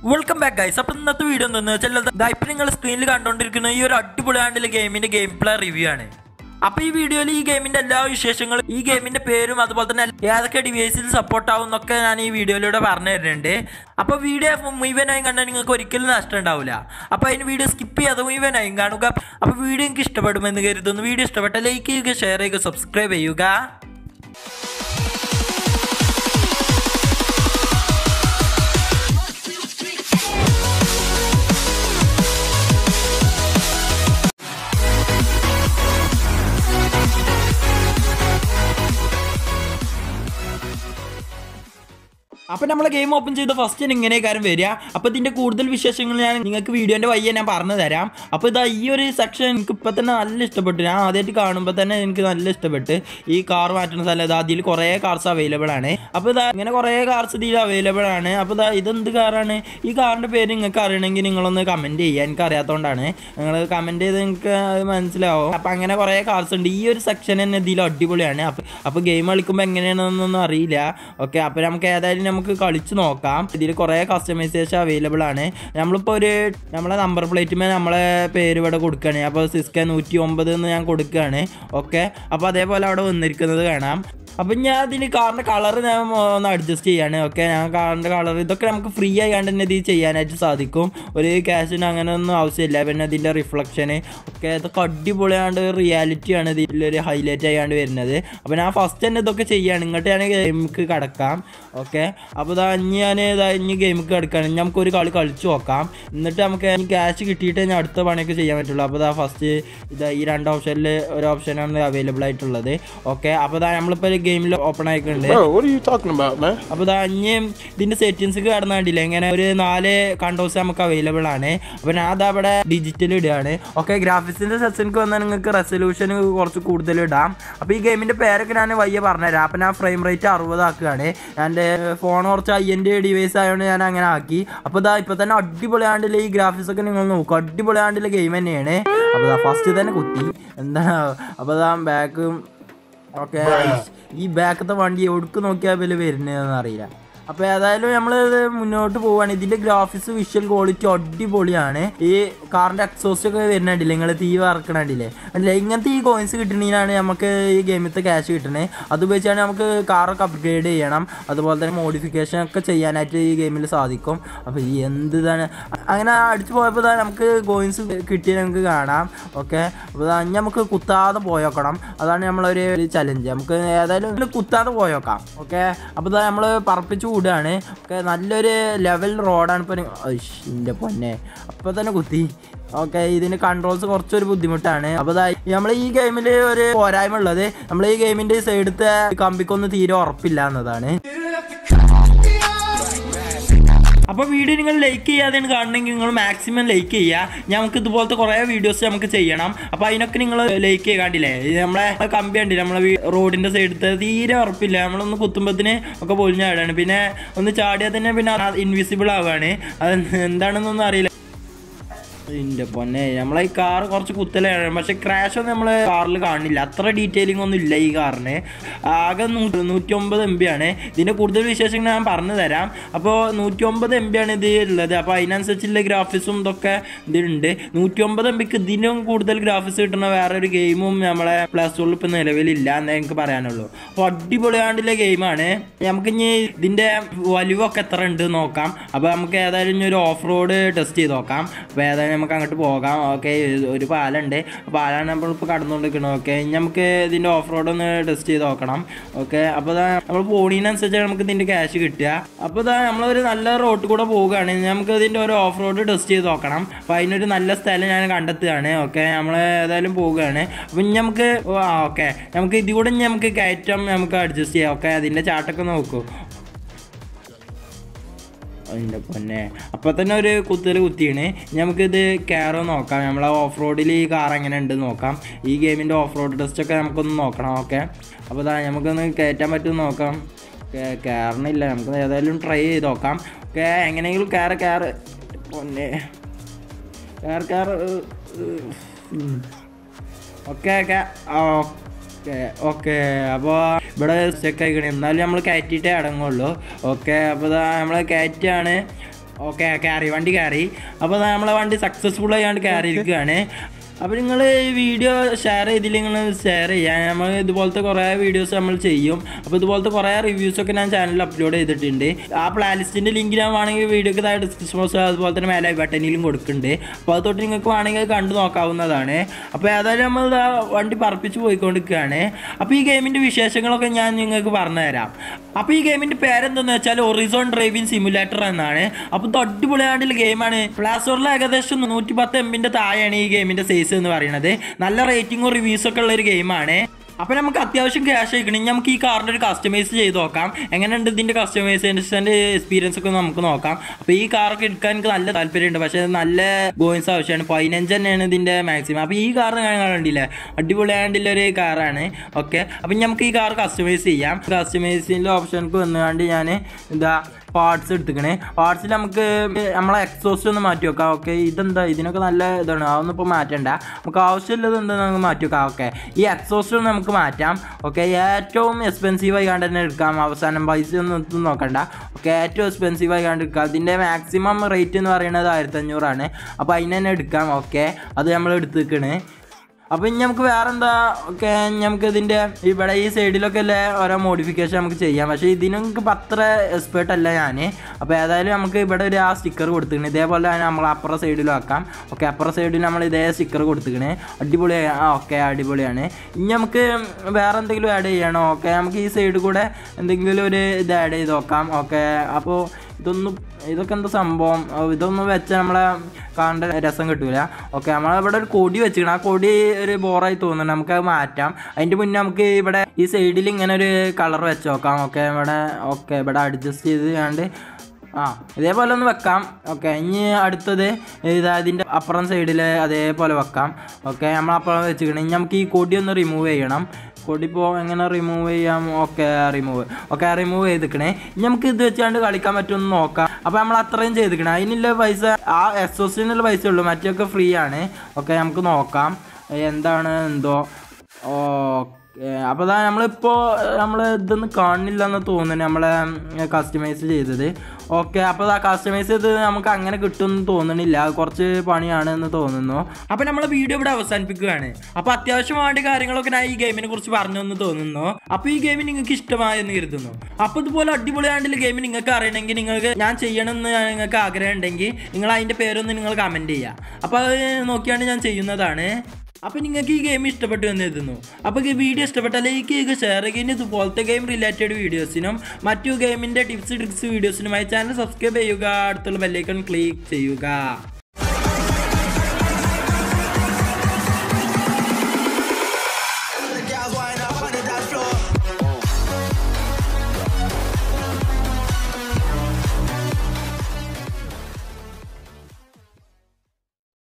Welcome back guys അപ്പോൾ ഇന്നത്തെ video എന്താണെന്ന് വെച്ചാൽ ഇപ്പം നിങ്ങൾ സ്ക്രീനിൽ കണ്ടുകൊണ്ടിരിക്കുന്ന ഈ ഒരു അടിപൊളിയാണ്ടുള്ള ഗെയിമിന്റെ ഗെയിം പ്ലേ റിവ്യൂ ആണ് അപ്പൊ ഈ വീഡിയോയിൽ ഈ ഗെയിമിന്റെ എല്ലാ വിശേഷങ്ങളും ഈ ഗെയിമിന്റെ പേരും അതുപോലെ തന്നെ ഏതൊക്കെ ഡിവൈസിൽ സപ്പോർട്ട് ആവും എന്നൊക്കെ ഞാൻ ഈ വീഡിയോയിലൂടെ പറഞ്ഞു തരുന്നുണ്ട് അപ്പൊ വീഡിയോ മുഴുവനായും കണ്ടാൽ നിങ്ങൾക്ക് ഒരിക്കലും നഷ്ടം ഉണ്ടാവില്ല അപ്പൊ അതിന് വീഡിയോ സ്കിപ്പ് ചെയ്യാതെ മുഴുവനായും കാണുക അപ്പൊ വീഡിയോ എനിക്ക് ഇഷ്ടപ്പെടുമെന്ന് കരുതുന്നു വീഡിയോ ഇഷ്ടപ്പെട്ട ലൈക്ക് ചെയ്യുക ഷെയർ ചെയ്യുക സബ്സ്ക്രൈബ് ചെയ്യുക അപ്പൊ നമ്മളെ ഗെയിം ഓപ്പൺ ചെയ്ത ഫസ്റ്റ് ഇങ്ങനെ കാര്യം വരിക അപ്പൊ ഇതിന്റെ കൂടുതൽ വിശേഷങ്ങൾ ഞാൻ നിങ്ങൾക്ക് വീഡിയോന്റെ വയ്യ ഞാൻ പറഞ്ഞു തരാം അപ്പൊ ഇതാ ഈ ഒരു സെക്ഷൻ എനിക്ക് ഇപ്പൊ തന്നെ നല്ല ഇഷ്ടപ്പെട്ടു ഞാൻ ആദ്യമായിട്ട് കാണുമ്പോൾ തന്നെ എനിക്ക് നല്ല ഇഷ്ടപ്പെട്ട് ഈ കാർ മാറ്റുന്ന സ്ഥലം ഇതാ അതിൽ കുറേ കാർസ് അവൈലബിൾ ആണ് അപ്പൊ ഇതാ ഇങ്ങനെ കുറേ കാർസ് ഇതിൽ അവൈലബിൾ ആണ് അപ്പൊ ഇതാ ഇതെന്ത് കാറാണ് ഈ കാറിന്റെ പേര് നിങ്ങൾക്ക് അറിയണമെങ്കിൽ നിങ്ങളൊന്ന് കമന്റ് ചെയ്യുക എനിക്ക് അറിയാത്തതുകൊണ്ടാണ് നിങ്ങൾ കമന്റ് ചെയ്ത് നിങ്ങൾക്ക് അത് മനസ്സിലാവും അപ്പൊ അങ്ങനെ കുറേ കാർസ് ഉണ്ട് ഈ ഒരു സെക്ഷൻ തന്നെ ഇതിൽ അടിപൊളിയാണ് അപ്പൊ അപ്പൊ ഗെയിം കളിക്കുമ്പോൾ എങ്ങനെയാണെന്നൊന്നും അറിയില്ല ഓക്കെ അപ്പൊ നമുക്ക് ഏതായാലും നമുക്ക് കളിച്ച് നോക്കാം ഇതിൽ കുറേ കസ്റ്റമൈസേഷൻ അവൈലബിൾ ആണ് നമ്മളിപ്പോൾ ഒരു നമ്മളെ നമ്പർ പ്ലേറ്റുമേ നമ്മളെ പേര് ഇവിടെ കൊടുക്കുകയാണ് അപ്പോൾ സിസ്ക നൂറ്റി ഒമ്പത് എന്ന് ഞാൻ കൊടുക്കുകയാണ് ഓക്കെ അപ്പോൾ അതേപോലെ അവിടെ വന്നിരിക്കുന്നത് കാണാം അപ്പം ഞാൻ അതിന് കാറിൻ്റെ കളർ ഞാൻ ഒന്ന് അഡ്ജസ്റ്റ് ചെയ്യാണ് ഓക്കെ ഞാൻ കാറിൻ്റെ കളർ ഇതൊക്കെ നമുക്ക് ഫ്രീ ആയാണ്ട് തന്നെ ഇത് ചെയ്യാനായിട്ട് സാധിക്കും ഒരു ക്യാഷിന് അങ്ങനെ ഒന്നും ആവശ്യമില്ല പിന്നെ അതിൻ്റെ റിഫ്ലക്ഷന് ഒക്കെ ഇതൊക്കെ അടിപൊളിയാണ്ട് റിയാലിറ്റിയാണ് ഇതിലൊരു ഹൈലൈറ്റ് ആയാണ്ട് വരുന്നത് അപ്പോൾ ഞാൻ ഫസ്റ്റ് തന്നെ ഇതൊക്കെ ചെയ്യാണ് ഇങ്ങോട്ട് ഞാൻ ഗെയിമിക്ക് കിടക്കാം ഓക്കെ അപ്പോൾ ഇതാ ഇനി ഞാൻ ഇതാ ഇനി ഗെയിമിക്ക് കിടക്കുകയാണ് ഇനി നമുക്കൊരു കളി കളിച്ച് നോക്കാം എന്നിട്ട് നമുക്ക് ക്യാഷ് കിട്ടിയിട്ട് ഞാൻ അടുത്ത പണിയൊക്കെ ചെയ്യാൻ പറ്റുള്ളൂ അപ്പോൾ ഇതാ ഫസ്റ്റ് ഇതാ ഈ രണ്ട് ഓപ്ഷനിൽ ഒരു ഓപ്ഷനാണ് അവൈലബിൾ ആയിട്ടുള്ളത് ഓക്കെ അപ്പോൾ ഇതാ നമ്മളിപ്പോൾ ഗെയിമിൽ ഓപ്പൺ ആയിട്ടുണ്ട് Bro, what are you talking about, man? അപ്പോൾ ഇതാ ഇനി ഇതിന്റെ സെറ്റിങ്സ് കടന്ന കണ്ടില്ലേ ഇങ്ങനെ ഒരു നാല് കണ്ടോസ് നമുക്ക് അവൈലബിൾ ആണ് അപ്പോൾ ഞാൻ അതാ ഇവിടെ ഡിജിറ്റൽ ഇടുകയാണ് ഓക്കെ ഗ്രാഫിക്സിന്റെ സെക്ഷൻക്ക് വന്നാൽ നിങ്ങൾക്ക് റെസൊല്യൂഷൻ കുറച്ച് കൂടുതൽ ഇടാം അപ്പോൾ ഈ ഗെയിമിന്റെ പേരൊക്കെ ഞാൻ വയ്യ പറഞ്ഞുതരാം അപ്പോൾ ഞാൻ ഫ്രെയിം റേറ്റ് അറുപത് ആക്കുകയാണ് എൻ്റെ ഫോൺ കുറച്ച് ഐ എൻ്റെ ഡിവൈസ് ആയതുകൊണ്ട് ഞാൻ അങ്ങനെ ആക്കി അപ്പോൾ ഇതാ ഇപ്പോൾ തന്നെ അടിപൊളിയാണ്ടില്ല ഈ ഗ്രാഫിക്സ് ഒക്കെ നിങ്ങൾ നോക്കും അടിപൊളിയാണ്ടില്ല ഗെയിം തന്നെയാണ് അപ്പോൾ ഇതാ ഫസ്റ്റ് തന്നെ കുത്തി എന്താ അപ്പോൾ ഇതാ ബാക്കും ഓക്കെ ഈ ബാക്കത്തെ വണ്ടി എവിടേക്ക് നോക്കിയാൽ വില വരുന്നതെന്ന് അറിയില്ല അപ്പോൾ ഏതായാലും നമ്മൾ മുന്നോട്ട് പോവുകയാണ് ഇതിന്റെ ഗ്രാഫിക്സ് വിഷ്വൽ ക്വാളിറ്റി അടിപൊളിയാണ് ഈ കാറിന്റെ എക്സോസ്റ്റ് ഒക്കെ വരുന്നുണ്ടില്ലേ നിങ്ങൾ തീ വറക്കണില്ലേ അല്ലേ ഇങ്ങനത്തെ ഈ കോയിൻസ് കിട്ടണീനാണ് നമുക്ക് ഈ ഗെയിമത്തെ ക്യാഷ് കിട്ടണേ അത് ഉപയോഗിച്ചാണ് നമുക്ക് കാറൊക്കെ അപ്ഗ്രേഡ് ചെയ്യണം അതുപോലെ തന്നെ മോഡിഫിക്കേഷൻ ഒക്കെ ചെയ്യാനായിട്ട് ഈ ഗെയിമിൽ സാധിക്കും അപ്പോൾ ഈ എന്ത് ഇതാണ് അങ്ങനെ അടിച്ചു പോയപ്പോൾ ഇതാ നമുക്ക് കോയിൻസ് കിട്ടിയ നമുക്ക് കാണാം ഓക്കെ അപ്പോൾ ഇതാ ഇനി നമുക്ക് കുത്താതെ പോയോക്കണം അതാണ് നമ്മളൊരു ചലഞ്ച് നമുക്ക് ഏതായാലും ഇതില് കുത്താതെ പോയോക്കാം ഓക്കെ അപ്പോൾ ഇതാ നമ്മൾ പറപ്പിച്ച് വിടുകയാണ് ഓക്കെ നല്ലൊരു ലെവൽ റോഡാണ് ഇപ്പോൾ എൻ്റെ പൊന്നെ അപ്പോൾ തന്നെ കുത്തി ഓക്കെ ഇതിന് കൺട്രോൾസ് കുറച്ചൊരു ബുദ്ധിമുട്ടാണ് അപ്പോൾ ഇതാ നമ്മൾ ഈ ഗെയിമിൽ ഒരു പോരായ്മ ഉള്ളത് നമ്മൾ ഈ ഗെയിമിൻ്റെ സൈഡത്തെ കമ്പിക്കൊന്നും തീരെ ഉറപ്പില്ല എന്നതാണ് അപ്പോൾ വീഡിയോ നിങ്ങൾ ലൈക്ക് ചെയ്യാതെയാണ് കാണണമെങ്കിൽ നിങ്ങൾ മാക്സിമം ലൈക്ക് ചെയ്യുക നമുക്ക് ഇതുപോലത്തെ കുറേ വീഡിയോസ് നമുക്ക് ചെയ്യണം അപ്പോൾ അതിനൊക്കെ നിങ്ങൾ ലൈക്ക് ചെയ്യാണ്ടില്ലേ നമ്മളെ കമ്പി കണ്ടില്ല നമ്മളെ റോഡിൻ്റെ സൈഡത്തെ തീരെ ഉറപ്പില്ല നമ്മളൊന്ന് കുത്തുമ്പത്തിന് ഒക്കെ പൊളിഞ്ഞാടാണ് പിന്നെ ഒന്ന് ചാടിയാൽ തന്നെ പിന്നെ ഇൻവിസിബിൾ ആവുകയാണ് അത് എന്താണെന്നൊന്നും അറിയില്ല ഇതിന്റെ പൊന്നെ നമ്മളെ ഈ കാർ കുറച്ച് കുത്തലാണ് പക്ഷെ ക്രാഷ് ഒന്നും നമ്മൾ കാറിൽ കാണില്ല അത്ര ഡീറ്റെയിലിംഗ് ഒന്നും ഇല്ല ഈ കാറിന് ആകെ നൂറ്റി ഒമ്പത് എം ബി ആണ് ഇതിന്റെ കൂടുതൽ വിശേഷങ്ങൾ ഞാൻ പറഞ്ഞു തരാം അപ്പോൾ നൂറ്റി ഒമ്പത് എം ബി ആണ് ഇത് ഉള്ളത് അപ്പോൾ അതിനനുസരിച്ചുള്ള ഗ്രാഫിക്സും ഇതൊക്കെ ഇതിലുണ്ട് നൂറ്റി ഒമ്പത് എം ബിക്ക് ഇതിനും കൂടുതൽ ഗ്രാഫിക്സ് കിട്ടുന്ന വേറെ ഒരു ഗെയിമും നമ്മളെ പ്ലേ സ്റ്റോറിൽ ഇപ്പം നിലവിലില്ല എന്നേ എനിക്ക് പറയാനുള്ളൂ അപ്പോൾ അടിപൊളിയാണ്ടുള്ള ഗെയിമാണ് നമുക്ക് ഇനി ഇതിന്റെ വലിവൊക്കെ എത്ര ഉണ്ട് നോക്കാം അപ്പോൾ നമുക്ക് ഏതായാലും ഇനി ഒരു ഓഫ് റോഡ് ടെസ്റ്റ് ചെയ്ത് നോക്കാം അപ്പോൾ ഏതായാലും നമുക്ക് അങ്ങോട്ട് പോകാം ഓക്കെ ഒരു പാലുണ്ട് പാലാണ് നമ്മളിപ്പോൾ കടന്നുകൊണ്ടിരിക്കുന്നത് ഓക്കെ ഇനി നമുക്ക് ഇതിൻ്റെ ഓഫ് റോഡ് ഒന്ന് ടെസ്റ്റ് ചെയ്ത് നോക്കണം ഓക്കെ അപ്പോൾ ഇതാ നമ്മൾ പോണീനനുസരിച്ചാണ് നമുക്ക് ഇതിൻ്റെ ക്യാഷ് കിട്ടുക അപ്പോൾ ഇതാ നമ്മളൊരു നല്ല റോഡ് കൂടെ പോവുകയാണ് നമുക്ക് ഇതിൻ്റെ ഒരു ഓഫ് റോഡ് ടെസ്റ്റ് ചെയ്ത് നോക്കണം അപ്പോൾ അതിനൊരു നല്ല സ്ഥലം ഞാൻ കണ്ടെത്തുകയാണ് ഓക്കെ നമ്മൾ ഏതായാലും പോവുകയാണ് അപ്പം ഇനി നമുക്ക് ആ ഓക്കെ നമുക്ക് ഇതിൽ കൂടെ ഇനി നമുക്ക് കയറ്റം നമുക്ക് അഡ്ജസ്റ്റ് ചെയ്യാം ഓക്കെ അതിൻ്റെ ചാട്ടൊക്കെ നോക്കൂ അതിൻ്റെ പൊന്നെ അപ്പോൾ തന്നെ ഒരു കുത്തൽ കുത്തിയാണ് നമുക്കിത് കയറോ നോക്കാം നമ്മളെ ഓഫ് റോഡിൽ ഈ കാർ എങ്ങനെ ഉണ്ട് നോക്കാം ഈ ഗെയിമിൻ്റെ ഓഫ് റോഡ് ടെസ്റ്റൊക്കെ നമുക്കൊന്ന് നോക്കണം ഓക്കെ അപ്പോൾ ഇതാ നമുക്കൊന്ന് കയറ്റാൻ പറ്റുമെന്ന് നോക്കാം കയറണില്ല നമുക്ക് ഏതായാലും ട്രൈ ചെയ്ത് നോക്കാം ഓക്കെ എങ്ങനെയെങ്കിലും കയറ് കയറ് പൊന്നെ കയറ് കയറ് ഓക്കെ ഓക്കെ ഓക്കെ ഓക്കെ അപ്പോൾ ഇവിടെ സ്റ്റെക്ക് ആയിക്കണേ എന്നാലും നമ്മൾ കയറ്റിയിട്ടേ അടങ്ങുള്ളൂ ഓക്കെ അപ്പോൾ ഇതാ നമ്മൾ കയറ്റാണ് ഓക്കെ കയറി വണ്ടി കയറി അപ്പോൾ നമ്മളെ വണ്ടി സക്സസ്ഫുൾ ആയാണ്ട് കയറി ഇരിക്കുകയാണ് അപ്പോൾ നിങ്ങൾ ഈ വീഡിയോ ഷെയർ ചെയ്തില്ല നിങ്ങൾ ഷെയർ ചെയ്യാം നമ്മൾ ഇതുപോലത്തെ കുറേ വീഡിയോസ് നമ്മൾ ചെയ്യും അപ്പോൾ ഇതുപോലത്തെ കുറേ റിവ്യൂസൊക്കെ ഞാൻ ചാനലിൽ അപ്ലോഡ് ചെയ്തിട്ടുണ്ട് ആ പ്ലാലിസ്റ്റിൻ്റെ ലിങ്ക് ഞാൻ വേണമെങ്കിൽ വീഡിയോക്ക് താഴെ ഡിസ്ക്രിപ്ഷൻ ബോക്സ് അതുപോലെ തന്നെ മേലെ ബട്ടണിലും കൊടുക്കുന്നുണ്ട് അപ്പോൾ അത് തൊട്ട് നിങ്ങൾക്ക് വേണമെങ്കിൽ കണ്ടു നോക്കാവുന്നതാണ് അപ്പോൾ ഏതായാലും നമ്മൾ ഇതാ വണ്ടി പറപ്പിച്ച് പോയിക്കൊണ്ടിരിക്കുകയാണ് അപ്പോൾ ഈ ഗെയിമിൻ്റെ വിശേഷങ്ങളൊക്കെ ഞാൻ നിങ്ങൾക്ക് പറഞ്ഞുതരാം അപ്പോൾ ഈ ഗെയിമിൻ്റെ പേരെന്തെന്ന് വെച്ചാൽ ഒറിസോൺ ഡ്രൈവിംഗ് സിമുലേറ്റർ എന്നാണ് അപ്പോൾ ഇത് അടിപൊളിയായിട്ടുള്ള ഗെയിമാണ് പ്ലേ സ്റ്റോറിൽ ഏകദേശം നൂറ്റി പത്ത് എമ്പിൻ്റെ താഴെയാണ് ഈ ഗെയിമിൻ്റെ സൈസ് എന്ന് പറയുന്നത് നല്ല റേറ്റിംഗും റിവ്യൂസ് ഒക്കെ ഉള്ള ഒരു ഗെയിമാണ് അപ്പോൾ നമുക്ക് അത്യാവശ്യം ക്യാഷ് ആയിക്കണമെങ്കിൽ നമുക്ക് ഈ കാറിൻ്റെ ഒരു കസ്റ്റമൈസ് ചെയ്ത് നോക്കാം എങ്ങനെയുണ്ട് ഇതിൻ്റെ കസ്റ്റമൈസേഷൻ്റെ എക്സ്പീരിയൻസ് ഒക്കെ നമുക്ക് നോക്കാം അപ്പോൾ ഈ കാറൊക്കെ എടുക്കാൻ എനിക്ക് നല്ല താല്പര്യമുണ്ട് പക്ഷേ നല്ല ഗോയിൻസ് ആവശ്യമാണ് പതിനഞ്ച് തന്നെയാണ് ഇതിൻ്റെ മാക്സിമം അപ്പോൾ ഈ കാർ ഞാൻ കണ്ടില്ലേ അടിപൊളിയായിട്ടുള്ള ഒരു കാറാണ് ഓക്കെ അപ്പം നമുക്ക് ഈ കാർ കസ്റ്റമൈസ് ചെയ്യാം കസ്റ്റമൈസിൻ്റെ ഓപ്ഷനക്ക് വന്നുകൊണ്ട് ഞാൻ എന്താ പാർട്സ് എടുത്തിക്കണേ പാർട്സിൽ നമുക്ക് നമ്മളെ എക്സോസ്റ്റ് ഒന്ന് മാറ്റി വെക്കാം ഓക്കെ ഇതെന്താ ഇതിനൊക്കെ നല്ല ഇതാണ് അതൊന്നും ഇപ്പോൾ മാറ്റണ്ട നമുക്ക് ആവശ്യമുള്ളത് എന്താ നമുക്ക് മാറ്റി വെക്കാം ഓക്കെ ഈ എക്സോസ്റ്റ് നമുക്ക് മാറ്റാം ഓക്കെ ഏറ്റവും എക്സ്പെൻസീവ് ആയി കണ്ട് തന്നെ എടുക്കാം അവസാനം പൈസ ഒന്നും ഒന്നും നോക്കണ്ട ഓക്കെ ഏറ്റവും എക്സ്പെൻസീവ് ആയി കണ്ട് എടുക്കാം അതിൻ്റെ മാക്സിമം റേറ്റ് എന്ന് പറയുന്നത് ആയിരത്തി അഞ്ഞൂറാണ് അപ്പോൾ അതിന് തന്നെ എടുക്കാം ഓക്കെ അത് നമ്മൾ എടുത്തിക്കണേ അപ്പോൾ ഇനി നമുക്ക് വേറെ എന്താ ഒക്കെ നമുക്ക് ഇതിൻ്റെ ഇവിടെ ഈ സൈഡിലൊക്കെ അല്ലേ ഓരോ മോഡിഫിക്കേഷൻ നമുക്ക് ചെയ്യാം പക്ഷേ ഇതിനും നമുക്ക് അത്ര എക്സ്പേർട്ട് അല്ല ഞാൻ അപ്പോൾ ഏതായാലും നമുക്ക് ഇവിടെ ഒരു ആ സ്റ്റിക്കർ കൊടുത്തിട്ടുണ്ട് ഇതേപോലെ തന്നെ നമ്മൾ അപ്പുറ സൈഡിലും ആക്കാം ഓക്കെ അപ്പുറ സൈഡിൽ നമ്മൾ ഇതേ സ്റ്റിക്കർ കൊടുത്തിക്കണേ അടിപൊളി ആ ഓക്കെ അടിപൊളിയാണ് ഇനി നമുക്ക് വേറെ എന്തെങ്കിലും ആഡ് ചെയ്യണോ ഓക്കെ നമുക്ക് ഈ സൈഡിൽ കൂടെ എന്തെങ്കിലും ഒരു ഇത് ആഡ് ചെയ്ത് നോക്കാം ഓക്കെ അപ്പോൾ ഇതൊന്നും ഇതൊക്കെ എന്താ സംഭവം ഓ, ഇതൊന്നും വെച്ചാൽ നമ്മളെ കാണേണ്ട രസം കിട്ടൂല ഓക്കെ നമ്മളിവിടെ ഒരു കൊടി വെച്ചിക്കണം ആ കൊടി ഒരു ബോറായി തോന്നുന്നുണ്ട് നമുക്ക് അത് മാറ്റാം അതിൻ്റെ മുന്നേ നമുക്ക് ഇവിടെ ഈ സൈഡിൽ ഇങ്ങനെ ഒരു കളർ വെച്ച് നോക്കാം ഓക്കെ ഇവിടെ ഓക്കെ ഇവിടെ അഡ്ജസ്റ്റ് ചെയ്ത് കണ്ട് ആ ഇതേപോലെ ഒന്ന് വെക്കാം ഓക്കെ ഇനി അടുത്തത് ഇതാ ഇതിൻ്റെ അപ്പുറം സൈഡിൽ അതേപോലെ വെക്കാം ഓക്കെ നമ്മൾ അപ്പുറം വെച്ചിക്കണം ഇനി നമുക്ക് ഈ കൊടി ഒന്ന് റിമൂവ് ചെയ്യണം കൊടി ഇപ്പോൾ എങ്ങനെ റിമൂവ് ചെയ്യാം ഓക്കെ റിമൂവ് ഓക്കെ റിമൂവ് ചെയ്തിക്കണേ ഇനി നമുക്ക് ഇത് വെച്ചാണ്ട് കളിക്കാൻ പറ്റുമെന്ന് നോക്കാം അപ്പോൾ നമ്മൾ അത്രയും ചെയ്തിക്കണേ അതിനുള്ള പൈസ ആ എക്സോസിനുള്ള പൈസ ഉള്ളൂ മറ്റൊക്കെ ഫ്രീ ആണ് ഓക്കെ നമുക്ക് നോക്കാം എന്താണ് എന്തോ ഓക്കെ അപ്പോൾ അതാ നമ്മളിപ്പോൾ നമ്മൾ ഇതൊന്നും കാണില്ല എന്ന് തോന്നുന്നു നമ്മളെ കസ്റ്റമൈസ് ചെയ്തത് ഓക്കെ അപ്പോൾ ആ കസ്റ്റമൈസ് ചെയ്ത് നമുക്ക് അങ്ങനെ കിട്ടുമെന്ന് തോന്നണില്ല അത് കുറച്ച് പണിയാണ് എന്ന് തോന്നുന്നു അപ്പോൾ നമ്മൾ വീഡിയോ ഇവിടെ അവസാനിപ്പിക്കുകയാണ് അപ്പോൾ അത്യാവശ്യമായിട്ട് കാര്യങ്ങളൊക്കെ ഞാൻ ഈ ഗെയിമിനെ കുറിച്ച് പറഞ്ഞു എന്ന് തോന്നുന്നു അപ്പോൾ ഈ ഗെയിം നിങ്ങൾക്ക് ഇഷ്ടമായെന്ന് കരുതുന്നു അപ്പോൾ ഇതുപോലെ അടിപൊളിയായിട്ടുള്ള ഗെയിം നിങ്ങൾക്ക് അറിയണമെങ്കിൽ നിങ്ങൾക്ക് ഞാൻ ചെയ്യണമെന്ന് നിങ്ങൾക്ക് ആഗ്രഹം ഉണ്ടെങ്കിൽ നിങ്ങൾ അതിൻ്റെ പേരൊന്ന് നിങ്ങൾ കമൻറ്റ് ചെയ്യുക അപ്പോൾ അത് നോക്കിയാണ് ഞാൻ ചെയ്യുന്നതാണ് അപ്പോൾ നിങ്ങൾക്ക് ഈ ഗെയിം ഇഷ്ടപ്പെട്ടു എന്ന് എഴുതുന്നു അപ്പോൾ ഈ വീഡിയോ ഇഷ്ടപ്പെട്ടാൽ ലൈക്ക് ചെയ്യുക ഷെയർ ചെയ്യുക ഇനി ഇതുപോലത്തെ ഗെയിം റിലേറ്റഡ് വീഡിയോസിനും മറ്റു ഗെയിമിൻ്റെ ടിപ്സ് ട്രിക്സ് വീഡിയോസിനുമായി ചാനൽ സബ്സ്ക്രൈബ് ചെയ്യുക അടുത്തുള്ള ബെല്ലൈക്കൺ ക്ലിക്ക് ചെയ്യുക